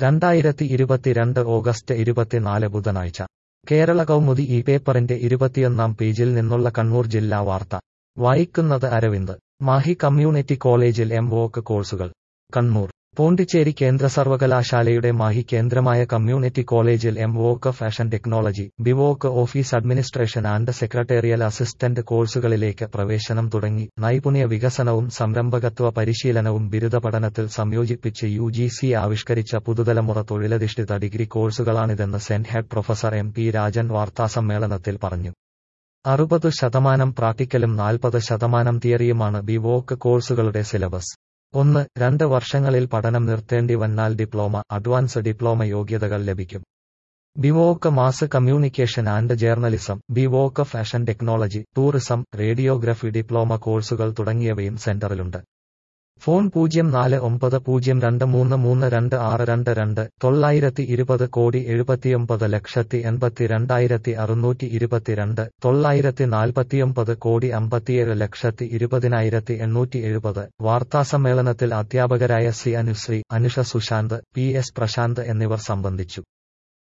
രണ്ടായിരത്തി ഇരുപത്തിരണ്ട് ഓഗസ്റ്റ് ഇരുപത്തിനാല് ബുധനാഴ്ച കേരള കൗമുദി ഈ പേപ്പറിന്റെ ഇരുപത്തിയൊന്നാം പേജിൽ നിന്നുള്ള കണ്ണൂർ ജില്ലാ വാർത്ത വായിക്കുന്നത് അരവിന്ദ് മാഹി കമ്മ്യൂണിറ്റി കോളേജിൽ എം വോക്ക് കോഴ്സുകൾ കണ്ണൂർ പോണ്ടിച്ചേരി കേന്ദ്ര സർവകലാശാലയുടെ മാഹി കേന്ദ്രമായ കമ്മ്യൂണിറ്റി കോളേജിൽ M voc fashion technology B voc office administration and secretarial assistant കോഴ്സുകളിലേക്ക് പ്രവേശനം തുടങ്ങി നൈപുണ്യ വികസനവും സംരംഭകത്വ പരിശീലനവും ബിരുദ പഠനത്തിൽ സംയോജിപ്പിച്ച് യു ജി സി ആവിഷ്കരിച്ച പുതുതലമുറ തൊഴിലധിഷ്ഠിത ഡിഗ്രി കോഴ്സുകളാണിതെന്ന് centre head professor M P Rajan വാർത്താസമ്മേളനത്തിൽ പറഞ്ഞു അറുപത് ശതമാനം പ്രാക്ടിക്കലും നാൽപ്പത് ശതമാനം തിയറിയുമാണ് ബിവോക്ക് കോഴ്സുകളുടെ സിലബസ് ഒന്ന് രണ്ട് വർഷങ്ങളിൽ പഠനം നിർത്തേണ്ടി വന്നാൽ ഡിപ്ലോമ അഡ്വാൻസ് ഡിപ്ലോമ യോഗ്യതകൾ ലഭിക്കും B voc mass communication and journalism B voc fashion technology tourism radiography diploma കോഴ്സുകൾ തുടങ്ങിയവയും സെന്ററിലുണ്ട് ഫോൺ പൂജ്യം നാല് ഒമ്പത് പൂജ്യം രണ്ട് മൂന്ന് മൂന്ന് രണ്ട് ആറ് രണ്ട് രണ്ട് തൊള്ളായിരത്തി ഇരുപത് കോടി എഴുപത്തിയൊമ്പത് ലക്ഷത്തി എൺപത്തി രണ്ടായിരത്തി അറുന്നൂറ്റി ഇരുപത്തിരണ്ട് തൊള്ളായിരത്തി നാൽപ്പത്തിയൊമ്പത് കോടി അമ്പത്തിയേഴ് ലക്ഷത്തി ഇരുപതിനായിരത്തി എണ്ണൂറ്റി എഴുപത് വാർത്താസമ്മേളനത്തിൽ അധ്യാപകരായ C Anushree Anusha Sushant P S Prashant എന്നിവർ സംബന്ധിച്ചു